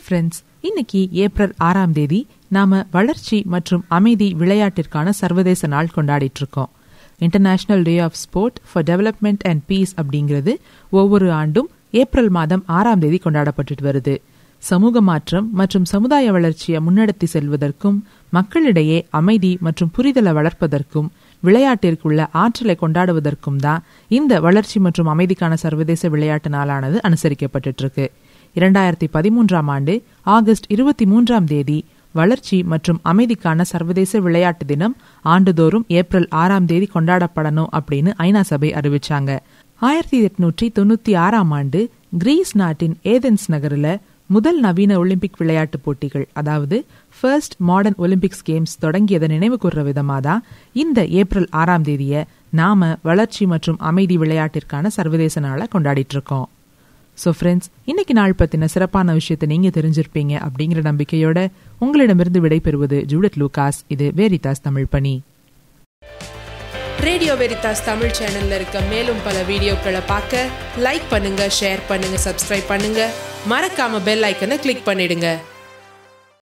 friends இன்னைக்கு April ஆறாம் தேதி நாம வளர்ச்சி மற்றும் அமைதி விளையாட்டிற்கான சர்வதேச நாள் கொண்டாடிட்டு இருக்கோம் international day of sport for development and peace அப்படிங்கிறது ஒவ்வொரு ஆண்டும் ஏப்ரல் மாதம் ஆறாம் தேதி கொண்டாடப்பட்டுட்டு வருது சமூக மாற்றம் மற்றும் சமுதாய வளர்ச்சியை முன்னெடுத்து செல்வதற்கும் மக்களிடையே அமைதி மற்றும் புரிதலை வளர்ப்பதற்கும் விளையாட்டிற்குள்ள ஆற்றலை கொண்டாடுவதற்கும் தான் இந்த வளர்ச்சி மற்றும் அமைதிக்கான சர்வதேச விளையாட்டு நாளானது அனுசரிக்கப்பட்டு இருக்கு இரண்டாயிரத்தி பதிமூன்றாம் ஆண்டு ஆகஸ்ட் இருபத்தி மூன்றாம் தேதி வளர்ச்சி மற்றும் அமைதிக்கான சர்வதேச விளையாட்டு தினம் ஆண்டுதோறும் ஏப்ரல் ஆறாம் தேதி கொண்டாடப்படணும் அப்படின்னு ஐநா சபை அறிவிச்சாங்க ஆயிரத்தி எட்நூற்றி தொண்ணூத்தி ஆறாம் ஆண்டு கிரீஸ் நாட்டின் ஏதென்ஸ் நகரில் முதல் நவீன ஒலிம்பிக் விளையாட்டுப் போட்டிகள் அதாவது ஃபர்ஸ்ட் மாடர்ன் ஒலிம்பிக்ஸ் கேம்ஸ் தொடங்கியதை நினைவு கூர்ற விதமாக தான் இந்த ஏப்ரல் ஆறாம் தேதியை நாம வளர்ச்சி மற்றும் அமைதி விளையாட்டிற்கான சர்வதேச நாளை கொண்டாடிட்டு இருக்கோம் ஸோ ஃப்ரெண்ட்ஸ் இன்னைக்கு நாள் பத்தின சிறப்பான விஷயத்தை நீங்க தெரிஞ்சிருப்பீங்க அப்படிங்கிற நம்பிக்கையோட உங்களிடமிருந்து விடைபெறுவது ஜூடத் லூகாஸ் இது வேரிதாஸ் தமிழ் பணி ரேடியோ வெரிதாஸ் தமிழ் சேனல்ல இருக்க மேலும் பல வீடியோக்களை பார்க்க லைக் பண்ணுங்க ஷேர் பண்ணுங்க சப்ஸ்கிரைப் பண்ணுங்க மறக்காம பெல் ஐக்கனை கிளிக் பண்ணிடுங்க